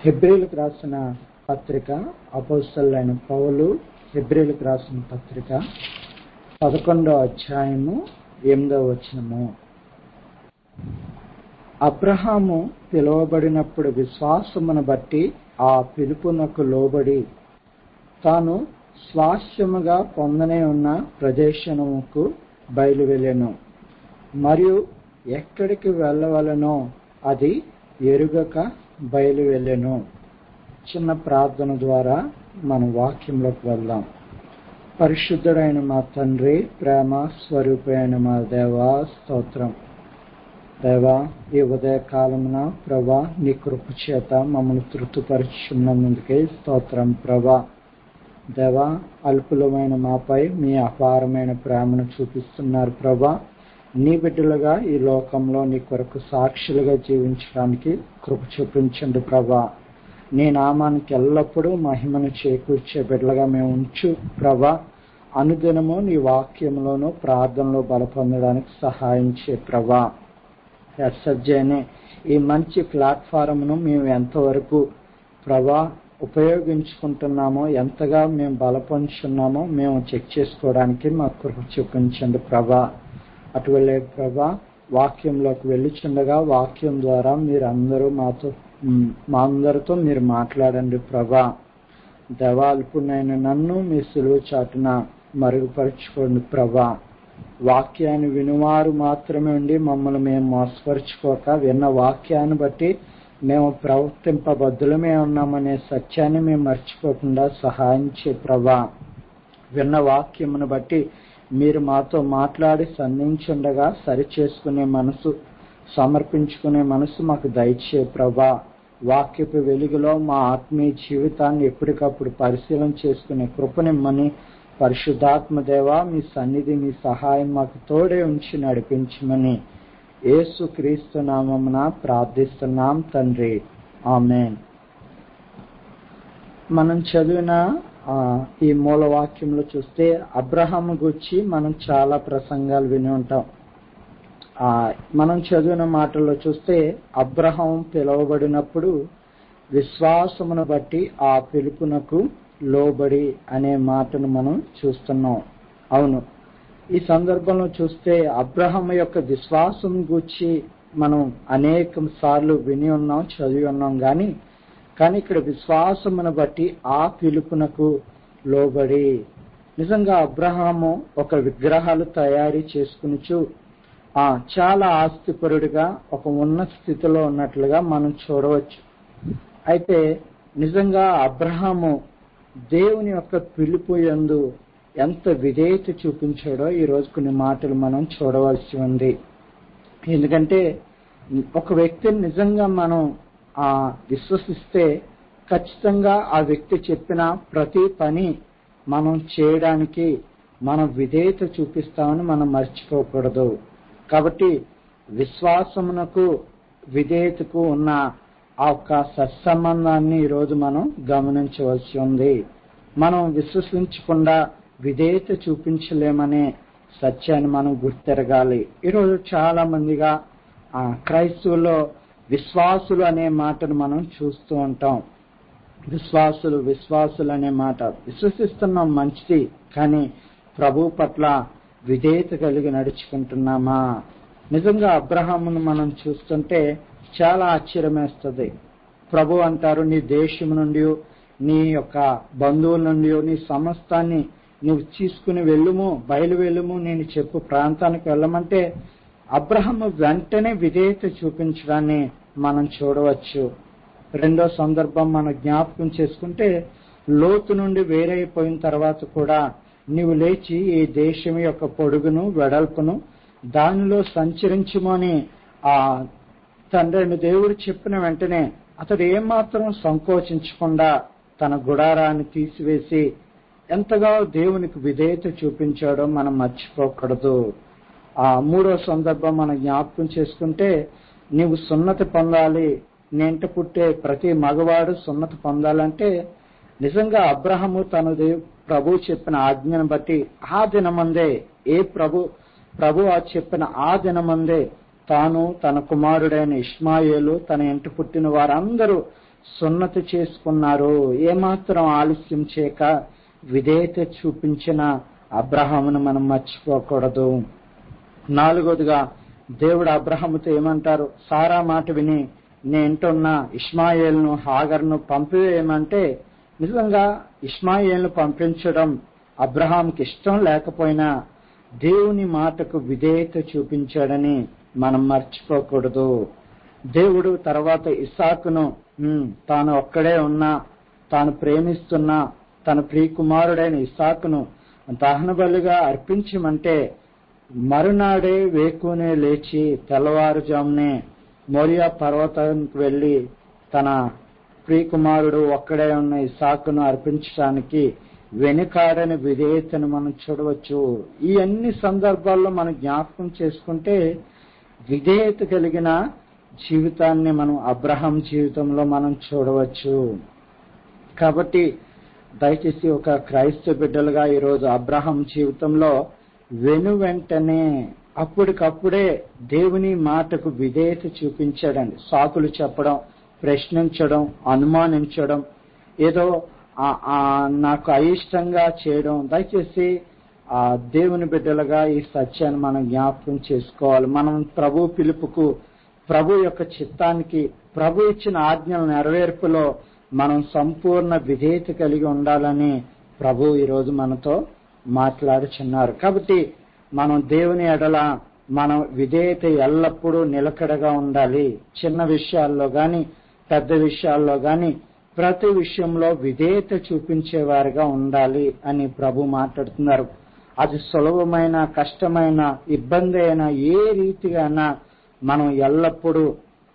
హెబ్రిలకు రాసిన పత్రిక అపోస్తలైన పౌలు హెబ్రిలకు రాసిన పత్రిక పదకొండో అధ్యాయము ఎనిమిదో వచనము అబ్రహాము పిలువబడినప్పుడు విశ్వాసమును బట్టి ఆ పిలుపునకు లోబడి తాను స్వాస్థ్యముగా పొందనే ఉన్న ప్రదేశముకు బయలువెళ్ళెను మరియు ఎక్కడికి వెళ్ళవలనో అది ఎరుగక బయలువెళ్ళెను చిన్న ప్రార్థన ద్వారా మన వాక్యంలోకి వెళ్దాం పరిశుద్ధుడైన మా తండ్రి ప్రేమ స్వరూపైన మా దేవా స్తోత్రం దేవా ఈ ఉదయ కాలమున ప్రభా నీ కృప చేత మమ్మల్ని తృప్తిపరుచున్నందుకే స్తోత్రం ప్రభా దేవా అల్పులమైన మాపై మీ అపారమైన ప్రేమను చూపిస్తున్నారు ప్రభా నీ బిడ్డలుగా ఈ లోకంలో నీ కొరకు సాక్షులుగా జీవించడానికి కృప చూపించండి ప్రభా నీ నామానికి ఎల్లప్పుడూ మహిమను చేకూర్చే బిడ్డలుగా మేము ఉంచు ప్రభా అనుదినము నీ వాక్యంలోనూ ప్రార్థనలో బలపొందడానికి సహాయం చే ప్రభా ఎస్ఎఫ్జేనే ఈ మంచి ప్లాట్ఫారంను మేము ఎంతవరకు ప్రభా ఉపయోగించుకుంటున్నామో ఎంతగా మేము బలపంచున్నామో మేము చెక్ చేసుకోవడానికి మాకు కృప చూపించండి ప్రభా అటువలే ప్రభా వాక్యంలోకి వెళ్ళిచుండగా వాక్యం ద్వారా మీరు అందరూ మాతో మా అందరితో మీరు మాట్లాడండి ప్రభా దేవాల్పునైన నన్ను మీ సులువు చాటున మరుగుపరుచుకోండి ప్రభా వాక్యాన్ని వినువారు మాత్రమే ఉండి మమ్మల్ని మేము మోసపరుచుకోక విన్న వాక్యాన్ని బట్టి మేము ప్రవర్తింపబద్దులమే ఉన్నామనే సత్యాన్ని మేము మర్చిపోకుండా సహాయం చే ప్రభా విన్న వాక్యమును బట్టి మీరు మాతో మాట్లాడి సంధించుండగా సరిచేసుకునే మనసు సమర్పించుకునే మనసు మాకు దయచే ప్రభా వాక్యపు వెలుగులో మా ఆత్మీయ జీవితాన్ని ఎప్పటికప్పుడు పరిశీలన చేసుకునే కృపనిమ్మని పరిశుద్ధాత్మ దేవ మీ సన్నిధి మీ సహాయం మాకు తోడే ఉంచి నడిపించమని యేసు క్రీస్తు నామమున ప్రార్థిస్తున్నాం తండ్రి ఆమెన్ మనం చదివిన ఈ మూల వాక్యంలో చూస్తే అబ్రహాం గురించి మనం చాలా ప్రసంగాలు విని ఉంటాం మనం చదివిన మాటల్లో చూస్తే అబ్రహం పిలువబడినప్పుడు విశ్వాసమును బట్టి ఆ పిలుపునకు లోబడి అనే మాటను మనం చూస్తున్నాం అవును ఈ సందర్భంలో చూస్తే అబ్రహం యొక్క విశ్వాసం గూర్చి మనం అనేక సార్లు విని ఉన్నాం చదివి ఉన్నాం కానీ కానీ ఇక్కడ విశ్వాసమును బట్టి ఆ పిలుపునకు లోబడి నిజంగా అబ్రహాము ఒక విగ్రహాలు తయారీ చేసుకునిచు ఆ చాలా ఆస్తిపరుడిగా ఒక ఉన్నత స్థితిలో ఉన్నట్లుగా మనం చూడవచ్చు అయితే నిజంగా అబ్రహాము దేవుని యొక్క పిలుపు ఎందు ఎంత విధేయత చూపించాడో ఈ రోజు కొన్ని మాటలు మనం చూడవలసి ఉంది ఎందుకంటే ఒక వ్యక్తిని నిజంగా మనం ఆ విశ్వసిస్తే ఖచ్చితంగా ఆ వ్యక్తి చెప్పిన ప్రతి పని మనం చేయడానికి మనం విధేయత చూపిస్తామని మనం మర్చిపోకూడదు కాబట్టి విశ్వాసమునకు విధేయతకు ఉన్న ఆ యొక్క సత్సంబంధాన్ని ఈరోజు మనం గమనించవలసి ఉంది మనం విశ్వసించకుండా విధేయత చూపించలేమనే సత్యాన్ని మనం గుర్తెరగాలి ఈరోజు చాలా మందిగా క్రైస్తవుల్లో విశ్వాసులు అనే మాటను మనం చూస్తూ ఉంటాం విశ్వాసులు విశ్వాసులు అనే మాట విశ్వసిస్తున్నాం మంచిది కానీ ప్రభు పట్ల విధేయత కలిగి నడుచుకుంటున్నామా నిజంగా అబ్రహామును మనం చూస్తుంటే చాలా ఆశ్చర్యమేస్తుంది ప్రభు అంటారు నీ దేశం నుండి నీ యొక్క బంధువుల నుండి నీ సమస్తాన్ని నువ్వు తీసుకుని వెళ్ళుము బయలు వెళ్ళుము నేను చెప్పు ప్రాంతానికి వెళ్ళమంటే అబ్రహము వెంటనే విధేయత చూపించడాన్ని మనం చూడవచ్చు రెండో సందర్భం మనం జ్ఞాపకం చేసుకుంటే లోతు నుండి వేరైపోయిన తర్వాత కూడా నీవు లేచి ఈ దేశం యొక్క పొడుగును వెడల్పును దానిలో సంచరించుమని ఆ తండ్రిని దేవుడు చెప్పిన వెంటనే అతడు ఏమాత్రం సంకోచించకుండా తన గుడారాన్ని తీసివేసి ఎంతగా దేవునికి విధేయత చూపించాడో మనం మర్చిపోకూడదు ఆ మూడో సందర్భం మనం జ్ఞాపకం చేసుకుంటే నీవు సున్నతి పొందాలి నేంట పుట్టే ప్రతి మగవాడు సున్నతి పొందాలంటే నిజంగా అబ్రహము తన ప్రభు చెప్పిన ఆజ్ఞను బట్టి ఆ దినమందే ఏ ప్రభు ప్రభు ఆ చెప్పిన ఆ దినమందే తాను తన కుమారుడైన ఇష్మాయేలు తన ఇంటి పుట్టిన వారందరూ సున్నతి చేసుకున్నారు ఏమాత్రం ఆలస్యం చేయక విధేయత చూపించిన అబ్రహామును మనం మర్చిపోకూడదు నాలుగోదిగా దేవుడు అబ్రహాముతో ఏమంటారు సారా మాట విని నేంటున్న ఇస్మాయిల్ను హాగర్ను పంపివేయమంటే నిజంగా ఇస్మాయిల్ను పంపించడం అబ్రహాంకి ఇష్టం లేకపోయినా దేవుని మాటకు విధేయత చూపించాడని మనం మర్చిపోకూడదు దేవుడు తర్వాత ఇసాకును "ఉమ్, తాను ఒక్కడే ఉన్నా తాను ప్రేమిస్తున్న తన ప్రియకుమారుడైన ఇసాకును దహన బలిగా అర్పించమంటే మరునాడే వేకునే లేచి తెల్లవారుజామునే మోరియా పర్వతానికి వెళ్లి తన ప్రియకుమారుడు ఒక్కడే ఉన్న ఇసాకును అర్పించడానికి వెనుకాడని విధేయతను మనం చూడవచ్చు ఈ అన్ని సందర్భాల్లో మనం జ్ఞాపకం చేసుకుంటే విధేయత కలిగిన జీవితాన్ని మనం అబ్రహాం జీవితంలో మనం చూడవచ్చు కాబట్టి దయచేసి ఒక క్రైస్తవ బిడ్డలుగా ఈరోజు అబ్రహాం జీవితంలో వెను వెంటనే అప్పటికప్పుడే దేవుని మాటకు విధేయత చూపించాడండి సాకులు చెప్పడం ప్రశ్నించడం అనుమానించడం ఏదో ఆ- ఆ నాకు అయిష్టంగా చేయడం దయచేసి ఆ దేవుని బిడ్డలుగా ఈ సత్యాన్ని మనం జ్ఞాపకం చేసుకోవాలి మనం ప్రభు పిలుపుకు ప్రభు యొక్క చిత్తానికి ప్రభు ఇచ్చిన ఆజ్ఞల నెరవేర్పులో మనం సంపూర్ణ విధేయత కలిగి ఉండాలని ప్రభు ఈరోజు మనతో మాట్లాడుచున్నారు కాబట్టి మనం దేవుని ఎడల మనం విధేయత ఎల్లప్పుడూ నిలకడగా ఉండాలి చిన్న విషయాల్లో గాని పెద్ద విషయాల్లో గాని ప్రతి విషయంలో విధేయత చూపించేవారిగా ఉండాలి అని ప్రభు మాట్లాడుతున్నారు అది సులభమైన కష్టమైన ఇబ్బంది అయినా ఏ రీతిగానా మనం ఎల్లప్పుడూ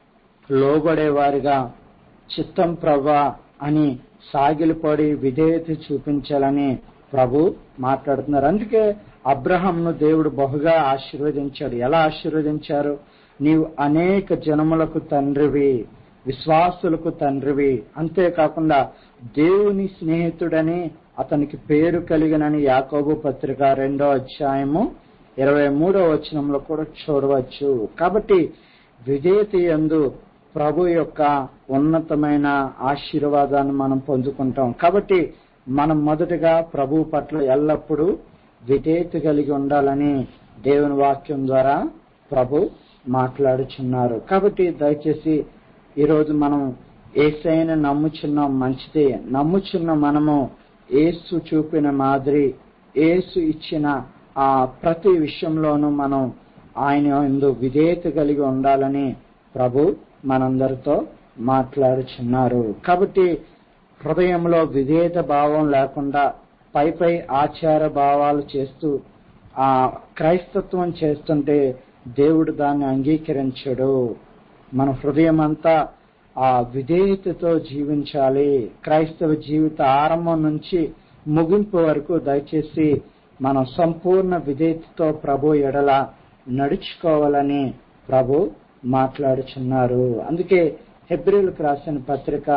లోబడేవారిగా చిత్తం ప్రభా అని సాగిలపడి విధేయత చూపించాలని ప్రభు మాట్లాడుతున్నారు అందుకే అబ్రహాంను దేవుడు బహుగా ఆశీర్వదించాడు ఎలా ఆశీర్వదించారు నీవు అనేక జనములకు తండ్రివి విశ్వాసులకు తండ్రివి అంతేకాకుండా దేవుని స్నేహితుడని అతనికి పేరు కలిగినని యాకోబు పత్రిక రెండో అధ్యాయము ఇరవై మూడో వచనంలో కూడా చూడవచ్చు కాబట్టి విధేయత యందు ప్రభు యొక్క ఉన్నతమైన ఆశీర్వాదాన్ని మనం పొందుకుంటాం కాబట్టి మనం మొదటగా ప్రభు పట్ల ఎల్లప్పుడూ విధేయత కలిగి ఉండాలని దేవుని వాక్యం ద్వారా ప్రభు మాట్లాడుచున్నారు కాబట్టి దయచేసి ఈరోజు మనం ఏసైన నమ్ముచున్నాం మంచిదే నమ్ముచున్న మనము ఏసు చూపిన మాదిరి ఏసు ఇచ్చిన ఆ ప్రతి విషయంలోనూ మనం ఆయన ఎందు విధేయత కలిగి ఉండాలని ప్రభు మనందరితో మాట్లాడుచున్నారు కాబట్టి హృదయంలో విధేయత భావం లేకుండా పై పై ఆచార భావాలు చేస్తూ ఆ క్రైస్తత్వం చేస్తుంటే దేవుడు దాన్ని అంగీకరించడు మన హృదయం అంతా ఆ విధేయతతో జీవించాలి క్రైస్తవ జీవిత ఆరంభం నుంచి ముగింపు వరకు దయచేసి మనం సంపూర్ణ విధేయతతో ప్రభు ఎడల నడుచుకోవాలని ప్రభు మాట్లాడుచున్నారు అందుకే హెబ్రిల్కి రాసిన పత్రిక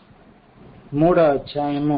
మూడో అధ్యాయము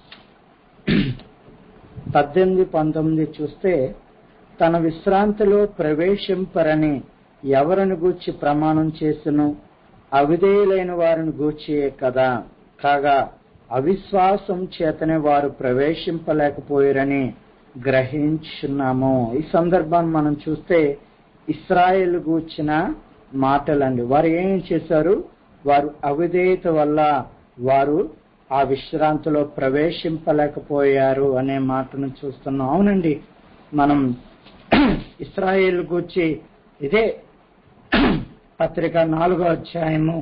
పద్దెనిమిది పంతొమ్మిది చూస్తే తన విశ్రాంతిలో ప్రవేశింపరని ఎవరిని గూర్చి ప్రమాణం చేసిను అవిధేయులైన వారిని గూర్చియే కదా కాగా అవిశ్వాసం చేతనే వారు ప్రవేశింపలేకపోయారని గ్రహించున్నాము ఈ సందర్భాన్ని మనం చూస్తే ఇస్రాయేల్ గూర్చిన మాటలండి వారు ఏం చేశారు వారు అవిధేయత వల్ల వారు ఆ విశ్రాంతిలో ప్రవేశింపలేకపోయారు అనే మాటను చూస్తున్నాం అవునండి మనం ఇస్రాయేల్ గూర్చి ఇదే పత్రిక నాలుగో అధ్యాయము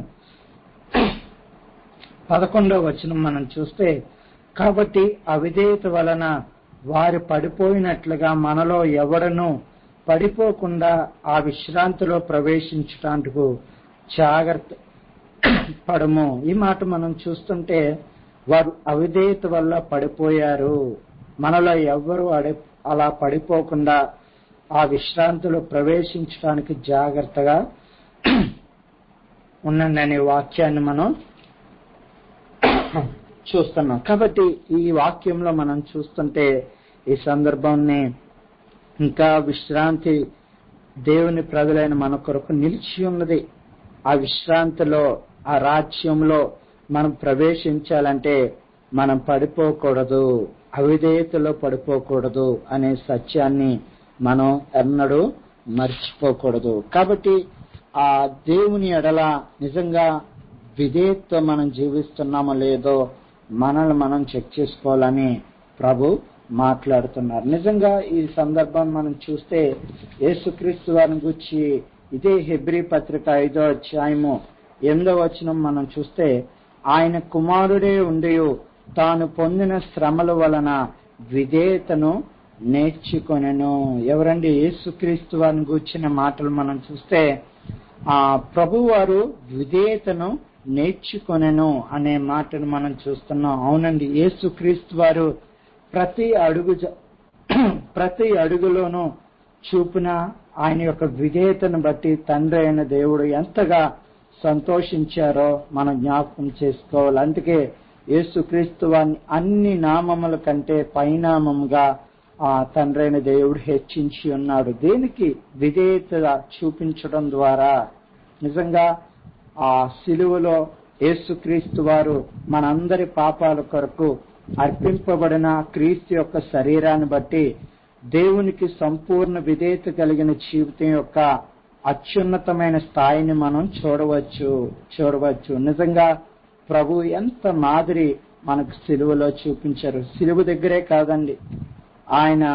పదకొండో వచనం మనం చూస్తే కాబట్టి అవిధేయత వలన వారు పడిపోయినట్లుగా మనలో ఎవడను పడిపోకుండా ఆ విశ్రాంతిలో ప్రవేశించటానికి జాగ్రత్త పడము ఈ మాట మనం చూస్తుంటే వారు అవిధేయత వల్ల పడిపోయారు మనలో ఎవ్వరు అడి అలా పడిపోకుండా ఆ విశ్రాంతిలో ప్రవేశించడానికి జాగ్రత్తగా ఉండండి అనే వాక్యాన్ని మనం చూస్తున్నాం కాబట్టి ఈ వాక్యంలో మనం చూస్తుంటే ఈ సందర్భాన్ని ఇంకా విశ్రాంతి దేవుని ప్రజలైన మన కొరకు నిలిచి ఉన్నది ఆ విశ్రాంతిలో ఆ రాజ్యంలో మనం ప్రవేశించాలంటే మనం పడిపోకూడదు అవిధేయతలో పడిపోకూడదు అనే సత్యాన్ని మనం ఎన్నడూ మర్చిపోకూడదు కాబట్టి ఆ దేవుని ఎడల నిజంగా విధేయతతో మనం జీవిస్తున్నామో లేదో మనల్ని మనం చెక్ చేసుకోవాలని ప్రభు మాట్లాడుతున్నారు నిజంగా ఈ సందర్భం మనం చూస్తే యేసుక్రీస్తు వారిని గురించి ఇదే హెబ్రి పత్రిక ఐదో అధ్యాయము ఎనిమిదో వచనం మనం చూస్తే ఆయన కుమారుడే ఉండి తాను పొందిన శ్రమల వలన విధేయతను నేర్చుకొనెను ఎవరండి యేసుక్రీస్తు వారిని గూర్చిన మాటలు మనం చూస్తే ఆ ప్రభు వారు విధేయతను నేర్చుకొనెను అనే మాటను మనం చూస్తున్నాం అవునండి యేసుక్రీస్తు వారు ప్రతి అడుగు జ- ప్రతి అడుగులోనూ చూపిన ఆయన యొక్క విధేయతను బట్టి తండ్రి అయిన దేవుడు ఎంతగా సంతోషించారో మనం జ్ఞాపకం చేసుకోవాలి అందుకే యేసుక్రీస్తు వారిని అన్ని నామముల కంటే పైనామముగా ఆ తండ్రి అయిన దేవుడు హెచ్చించి ఉన్నాడు దేనికి విధేయత చూపించడం ద్వారా నిజంగా ఆ సిలువలో యేసుక్రీస్తు వారు మనందరి పాపాల కొరకు అర్పింపబడిన క్రీస్తు యొక్క శరీరాన్ని బట్టి దేవునికి సంపూర్ణ విధేయత కలిగిన జీవితం యొక్క అత్యున్నతమైన స్థాయిని మనం చూడవచ్చు చూడవచ్చు నిజంగా ప్రభు ఎంత మాదిరి మనకు సిలువలో చూపించారు సిలువ దగ్గరే కాదండి ఆయన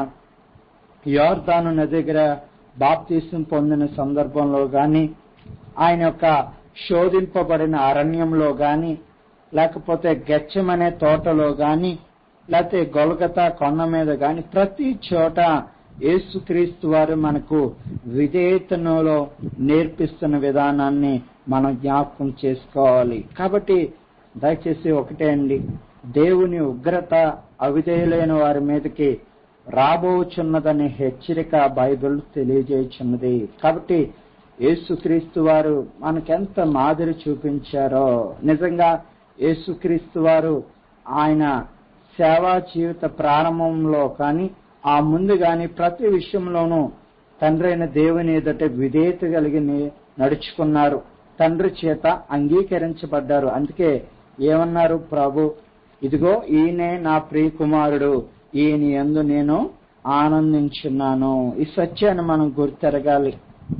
యోర్దాను నది దగ్గర బాప్తీసం పొందిన సందర్భంలో గాని ఆయన యొక్క శోధింపబడిన అరణ్యంలో గాని లేకపోతే గెచ్చమనే తోటలో గాని లేకపోతే గొలగత కొండ మీద గాని ప్రతి చోట యేసుక్రీస్తు వారు మనకు విధేయతనులో నేర్పిస్తున్న విధానాన్ని మనం జ్ఞాపకం చేసుకోవాలి కాబట్టి దయచేసి ఒకటే అండి దేవుని ఉగ్రత అవిధేయులైన వారి మీదకి రాబోచున్నదనే హెచ్చరిక బైబిల్ తెలియజేయుచున్నది కాబట్టి యేసుక్రీస్తు వారు మనకెంత మాదిరి చూపించారో నిజంగా యేసుక్రీస్తు వారు ఆయన సేవా జీవిత ప్రారంభంలో కానీ ఆ ముందు గాని ప్రతి విషయంలోనూ తండ్రి అయిన దేవుని ఎదుట విధేయత కలిగి ని- నడుచుకున్నారు తండ్రి చేత అంగీకరించబడ్డారు అందుకే ఏమన్నారు ప్రభు ఇదిగో ఈయనే నా ప్రియ కుమారుడు ఈయన యందు నేను ఆనందించున్నాను ఈ సత్యాన్ని మనం గుర్తెరగాలి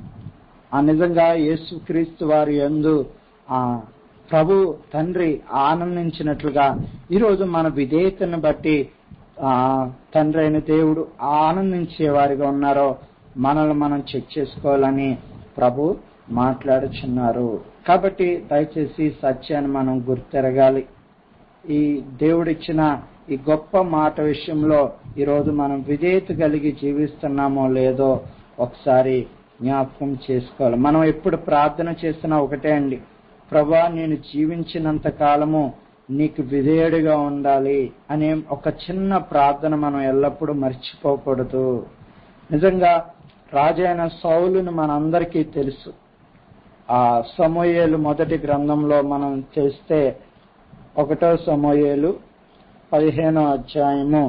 ఆ నిజంగా యేసుక్రీస్తు వారి యందు ఆ ప్రభు తండ్రి ఆనందించినట్లుగా ఈరోజు మన విధేయతను బట్టి ఆ తండ్రి అయిన దేవుడు ఆనందించే వారిగా ఉన్నారో మనల్ని మనం చెక్ చేసుకోవాలని ప్రభు మాట్లాడుచున్నారు కాబట్టి దయచేసి ఈ సత్యాన్ని మనం గుర్తెరగాలి ఈ దేవుడిచ్చిన ఈ గొప్ప మాట విషయంలో ఈరోజు మనం విధేయత కలిగి జీవిస్తున్నామో లేదో ఒకసారి జ్ఞాపకం చేసుకోవాలి మనం ఎప్పుడు ప్రార్థన చేస్తున్నా ఒకటే అండి ప్రభా నేను జీవించినంత కాలము నీకు విధేయుడిగా ఉండాలి అనే ఒక చిన్న ప్రార్థన మనం ఎల్లప్పుడూ మర్చిపోకూడదు నిజంగా రాజైన సౌలును మనందరికీ తెలుసు ఆ సమూయేలు మొదటి గ్రంథంలో మనం చేస్తే ఒకటో సమూయేలు పదిహేనో అధ్యాయము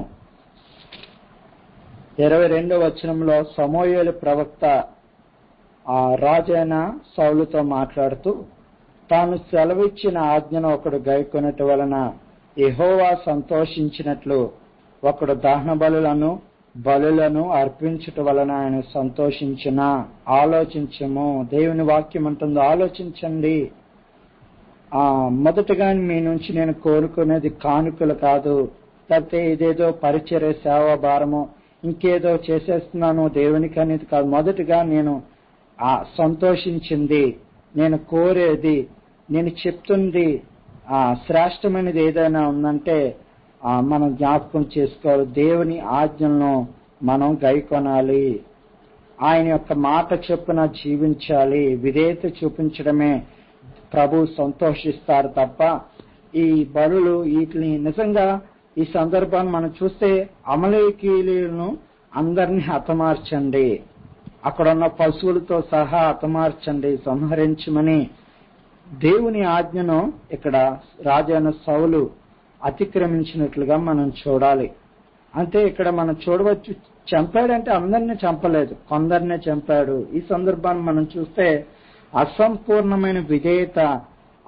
ఇరవై రెండో వచనంలో సమూయేలు ప్రవక్త ఆ రాజైన సౌలుతో మాట్లాడుతూ తాను సెలవిచ్చిన ఆజ్ఞను ఒకడు గైకొనట వలన యెహోవా సంతోషించినట్లు ఒకడు దహన బలులను బలులను అర్పించుట వలన ఆయన సంతోషించిన ఆలోచించము దేవుని వాక్యం అంటుంది ఆలోచించండి ఆ మొదటగా మీ నుంచి నేను కోరుకునేది కానుకలు కాదు లేకపోతే ఇదేదో పరిచర్య సేవా భారము ఇంకేదో చేసేస్తున్నాను దేవునికి అనేది కాదు మొదటగా నేను ఆ సంతోషించింది నేను కోరేది నేను చెప్తుంది ఆ శ్రేష్టమైనది ఏదైనా ఉందంటే ఆ మనం జ్ఞాపకం చేసుకోవాలి దేవుని ఆజ్ఞలను మనం గైకొనాలి ఆయన యొక్క మాట చొప్పున జీవించాలి విధేయత చూపించడమే ప్రభు సంతోషిస్తారు తప్ప ఈ బలులు వీటిని నిజంగా ఈ సందర్భాన్ని మనం చూస్తే అమలేకీలను అందరినీ హతమార్చండి అక్కడ ఉన్న పశువులతో సహా హతమార్చండి సంహరించమని దేవుని ఆజ్ఞను ఇక్కడ రాజైన సౌలు అతిక్రమించినట్లుగా మనం చూడాలి అంటే ఇక్కడ మనం చూడవచ్చు చంపాడంటే అందరిని చంపలేదు కొందరినే చంపాడు ఈ సందర్భాన్ని మనం చూస్తే అసంపూర్ణమైన విధేయత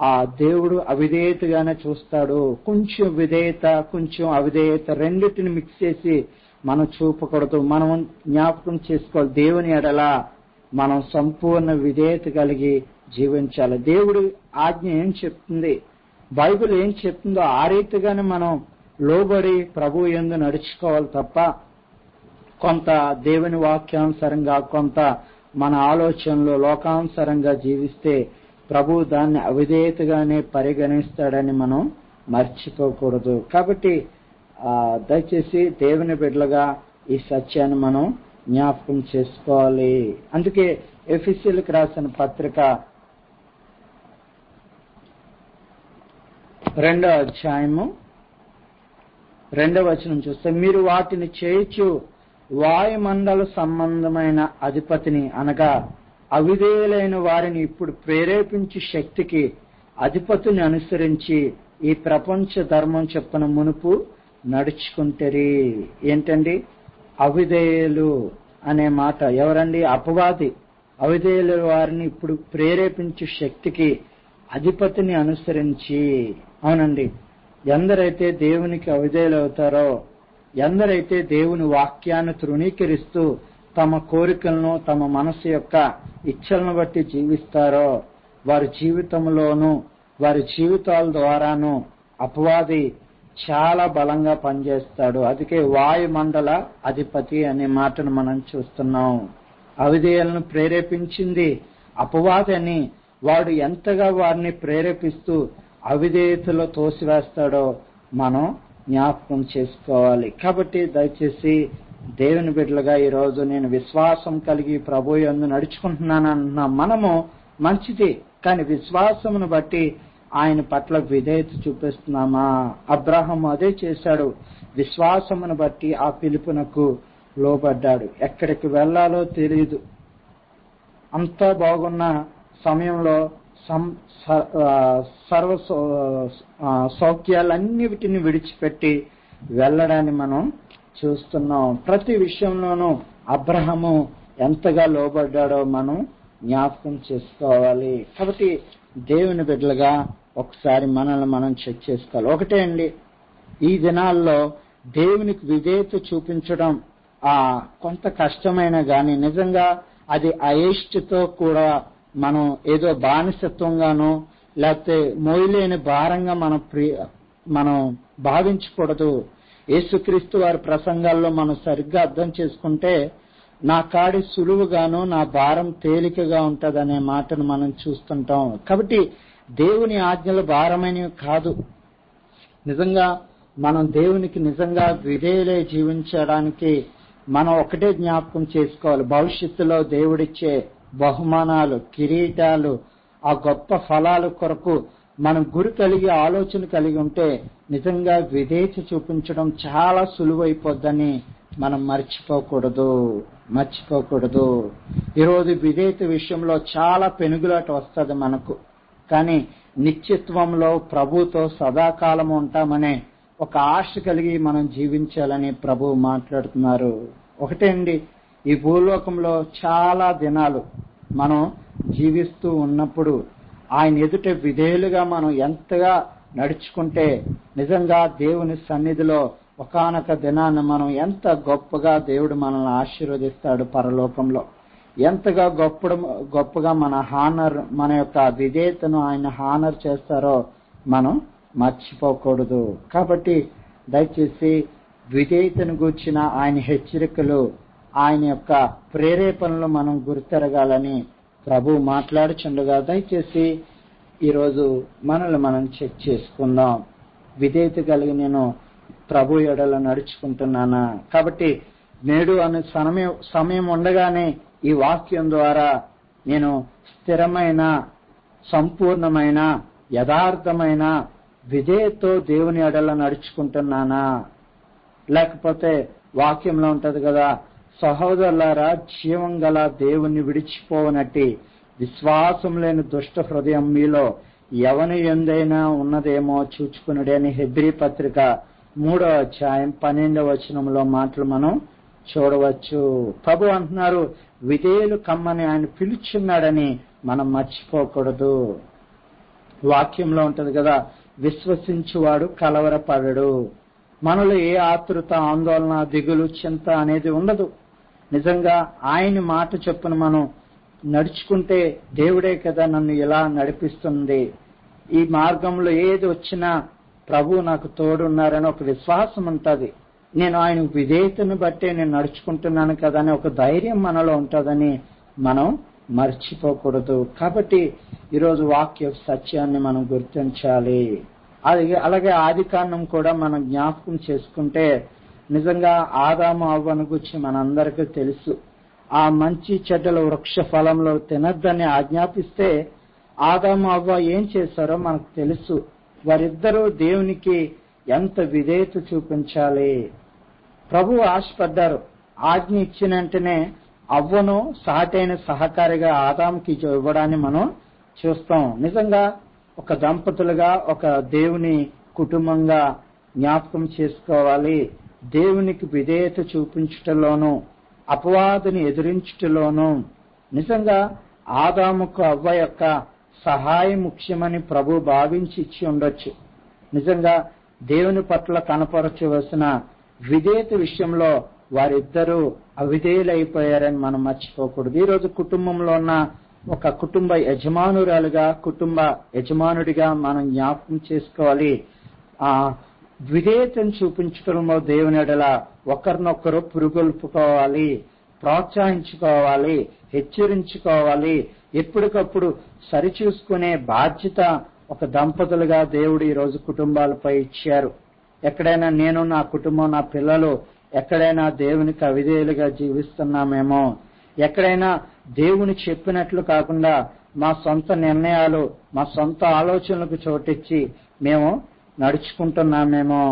ఆ దేవుడు అవిధేయతగానే చూస్తాడు కొంచెం విధేయత కొంచెం అవిధేయత రెండింటిని మిక్స్ చేసి మనం చూపకూడదు మనం జ్ఞాపకం చేసుకోవాలి దేవుని ఎడల మనం సంపూర్ణ విధేయత కలిగి జీవించాలి దేవుడు ఆజ్ఞ ఏం చెప్తుంది బైబిల్ ఏం చెప్తుందో ఆ రీతిగానే మనం లోబడి ప్రభు ఎందు నడుచుకోవాలి తప్ప కొంత దేవుని వాక్యానుసారంగా కొంత మన ఆలోచనలు లోకానుసారంగా జీవిస్తే ప్రభు దాన్ని అవిధేయతగానే పరిగణిస్తాడని మనం మర్చిపోకూడదు కాబట్టి ఆ, దయచేసి దేవుని బిడ్డలుగా ఈ సత్యాన్ని మనం జ్ఞాపకం చేసుకోవాలి అందుకే ఎఫిసిల్కి రాసిన పత్రిక రెండో అధ్యాయము రెండవ వచనం చూస్తే మీరు వాటిని చేయుచు వాయుమండల సంబంధమైన అధిపతిని అనగా అవిధేయులైన వారిని ఇప్పుడు ప్రేరేపించు శక్తికి అధిపతిని అనుసరించి ఈ ప్రపంచ ధర్మం చెప్పిన మునుపు నడుచుకుంటారి ఏంటండి అవిధేయులు అనే మాట ఎవరండి అపవాది అవిధేయుల వారిని ఇప్పుడు ప్రేరేపించు శక్తికి అధిపతిని అనుసరించి అవునండి ఎందరైతే దేవునికి అవిధేయులు అవుతారో ఎందరైతే దేవుని వాక్యాన్ని తృణీకరిస్తూ తమ కోరికలను తమ మనసు యొక్క ఇచ్చలను బట్టి జీవిస్తారో వారి జీవితంలోనూ వారి జీవితాల ద్వారాను అపవాది చాలా బలంగా పనిచేస్తాడు అందుకే వాయుమండల అధిపతి అనే మాటను మనం చూస్తున్నాం అవిధేయులను ప్రేరేపించింది అపవాది అని వాడు ఎంతగా వారిని ప్రేరేపిస్తూ అవిధేయతలో తోసివేస్తాడో మనం జ్ఞాపకం చేసుకోవాలి కాబట్టి దయచేసి దేవుని బిడ్డలుగా ఈ రోజు నేను విశ్వాసం కలిగి ప్రభు యందు నడుచుకుంటున్నాను అంటున్న మనము మంచిది కానీ విశ్వాసమును బట్టి ఆయన పట్ల విధేయత చూపిస్తున్నామా అబ్రహం అదే చేశాడు విశ్వాసమును బట్టి ఆ పిలుపునకు లోబడ్డాడు ఎక్కడికి వెళ్లాలో తెలియదు అంతా బాగున్న సమయంలో సం- స- ఆ, సర్వ సౌ- ఆ, సౌఖ్యాలన్నిటిని విడిచిపెట్టి వెళ్ళడాన్ని మనం చూస్తున్నాం ప్రతి విషయంలోనూ అబ్రహము ఎంతగా లోబడ్డాడో మనం జ్ఞాపకం చేసుకోవాలి కాబట్టి దేవుని బిడ్డలుగా ఒకసారి మనల్ని మనం చెక్ చేసుకోవాలి ఒకటే అండి ఈ దినాల్లో దేవునికి విధేయత చూపించడం ఆ కొంత కష్టమైన గాని నిజంగా అది అయిష్టతో కూడా మనం ఏదో బానిసత్వంగానో లేకపోతే మోయలేని భారంగా మనం ప్రియ మనం భావించకూడదు యేసుక్రీస్తు వారి ప్రసంగాల్లో మనం సరిగ్గా అర్థం చేసుకుంటే నా కాడి సులువుగాను నా భారం తేలికగా ఉంటదనే మాటను మనం చూస్తుంటాం కాబట్టి దేవుని ఆజ్ఞలు భారమైనవి కాదు నిజంగా మనం దేవునికి నిజంగా విధేయులై జీవించడానికి మనం ఒకటే జ్ఞాపకం చేసుకోవాలి భవిష్యత్తులో దేవుడిచ్చే బహుమానాలు కిరీటాలు ఆ గొప్ప ఫలాల కొరకు మనం గురి కలిగి ఆలోచన కలిగి ఉంటే నిజంగా విధేయత చూపించడం చాలా సులువైపోద్దని మనం మర్చిపోకూడదు మర్చిపోకూడదు ఈరోజు విధేయత విషయంలో చాలా పెనుగులాట వస్తుంది మనకు కానీ నిత్యత్వంలో ప్రభుతో సదాకాలం ఉంటామనే ఒక ఆశ కలిగి మనం జీవించాలని ప్రభు మాట్లాడుతున్నారు ఒకటే అండి ఈ భూలోకంలో చాలా దినాలు మనం జీవిస్తూ ఉన్నప్పుడు ఆయన ఎదుట విధేయులుగా మనం ఎంతగా నడుచుకుంటే నిజంగా దేవుని సన్నిధిలో ఒకానొక దినాన్ని మనం ఎంత గొప్పగా దేవుడు మనల్ని ఆశీర్వదిస్తాడు పరలోకంలో ఎంతగా గొప్ప గొప్పగా మన హానర్ మన యొక్క విధేయతను ఆయన హానర్ చేస్తారో మనం మర్చిపోకూడదు కాబట్టి దయచేసి విధేయతను గూర్చిన ఆయన హెచ్చరికలు ఆయన యొక్క ప్రేరేపణలు మనం గుర్తెరగాలని ప్రభు మాట్లాడుచుండగా దయచేసి ఈరోజు మనల్ని మనం చెక్ చేసుకుందాం విధేయత కలిగి నేను ప్రభు ఎడల నడుచుకుంటున్నానా కాబట్టి నేడు అనే సమయం సమయం ఉండగానే ఈ వాక్యం ద్వారా నేను స్థిరమైన సంపూర్ణమైన యథార్థమైన విధేయతో దేవుని ఎడల నడుచుకుంటున్నానా లేకపోతే వాక్యంలో ఉంటది కదా సహోదరులారా జీవం గల దేవుణ్ణి విడిచిపోవనట్టి విశ్వాసం లేని దుష్ట హృదయం మీలో ఎవని ఎందైనా ఉన్నదేమో చూచుకునుడే అని హెబ్రి పత్రిక మూడో అధ్యాయం పన్నెండవ వచనంలో మాటలు మనం చూడవచ్చు ప్రభు అంటున్నారు విధేయులు కమ్మని ఆయన పిలుచున్నాడని మనం మర్చిపోకూడదు వాక్యంలో ఉంటది కదా విశ్వసించువాడు కలవరపడడు మనలో ఏ ఆతృత ఆందోళన దిగులు చింత అనేది ఉండదు నిజంగా ఆయన మాట చొప్పున మనం నడుచుకుంటే దేవుడే కదా నన్ను ఇలా నడిపిస్తుంది ఈ మార్గంలో ఏది వచ్చినా ప్రభు నాకు తోడున్నారని ఒక విశ్వాసం ఉంటది నేను ఆయన విధేయతను బట్టే నేను నడుచుకుంటున్నాను కదా అని ఒక ధైర్యం మనలో ఉంటుందని మనం మర్చిపోకూడదు కాబట్టి ఈరోజు వాక్య సత్యాన్ని మనం గుర్తించాలి అది అలాగే ఆది కాండం కూడా మనం జ్ఞాపకం చేసుకుంటే నిజంగా ఆదాము అవ్వను గురించి మనందరికీ తెలుసు ఆ మంచి చెడ్డల వృక్ష ఫలంలో తినద్దని ఆజ్ఞాపిస్తే ఆదాము అవ్వ ఏం చేశారో మనకు తెలుసు వారిద్దరూ దేవునికి ఎంత విధేయత చూపించాలి ప్రభు ఆశపడ్డారు ఆజ్ఞ ఇచ్చిన వెంటనే అవ్వను సాటైన సహకారిగా ఆదాముకి ఇవ్వడాన్ని మనం చూస్తాం నిజంగా ఒక దంపతులుగా ఒక దేవుని కుటుంబంగా జ్ఞాపకం చేసుకోవాలి దేవునికి విధేయత చూపించుటలోను అపవాదుని ఎదిరించుటలోను నిజంగా ఆదాముకు అవ్వ యొక్క సహాయం ముఖ్యమని ప్రభు భావించి ఇచ్చి ఉండొచ్చు నిజంగా దేవుని పట్ల కనపరచవలసిన విధేయత విషయంలో వారిద్దరూ అవిధేయులైపోయారని మనం మర్చిపోకూడదు ఈ రోజు కుటుంబంలో ఉన్న ఒక కుటుంబ యజమానురాలుగా కుటుంబ యజమానుడిగా మనం జ్ఞాపకం చేసుకోవాలి ఆ విధేయతను చూపించడంలో దేవుని ఎడల ఒకరినొకరు పురుగొల్పుకోవాలి ప్రోత్సహించుకోవాలి హెచ్చరించుకోవాలి ఎప్పటికప్పుడు సరిచూసుకునే బాధ్యత ఒక దంపతులుగా దేవుడు ఈ రోజు కుటుంబాలపై ఇచ్చారు ఎక్కడైనా నేను నా కుటుంబం నా పిల్లలు ఎక్కడైనా దేవునికి అవిధేయులుగా జీవిస్తున్నామేమో ఎక్కడైనా దేవుని చెప్పినట్లు కాకుండా మా సొంత నిర్ణయాలు మా సొంత ఆలోచనలకు చోటిచ్చి మేము నడుచుకుంటున్నామేమో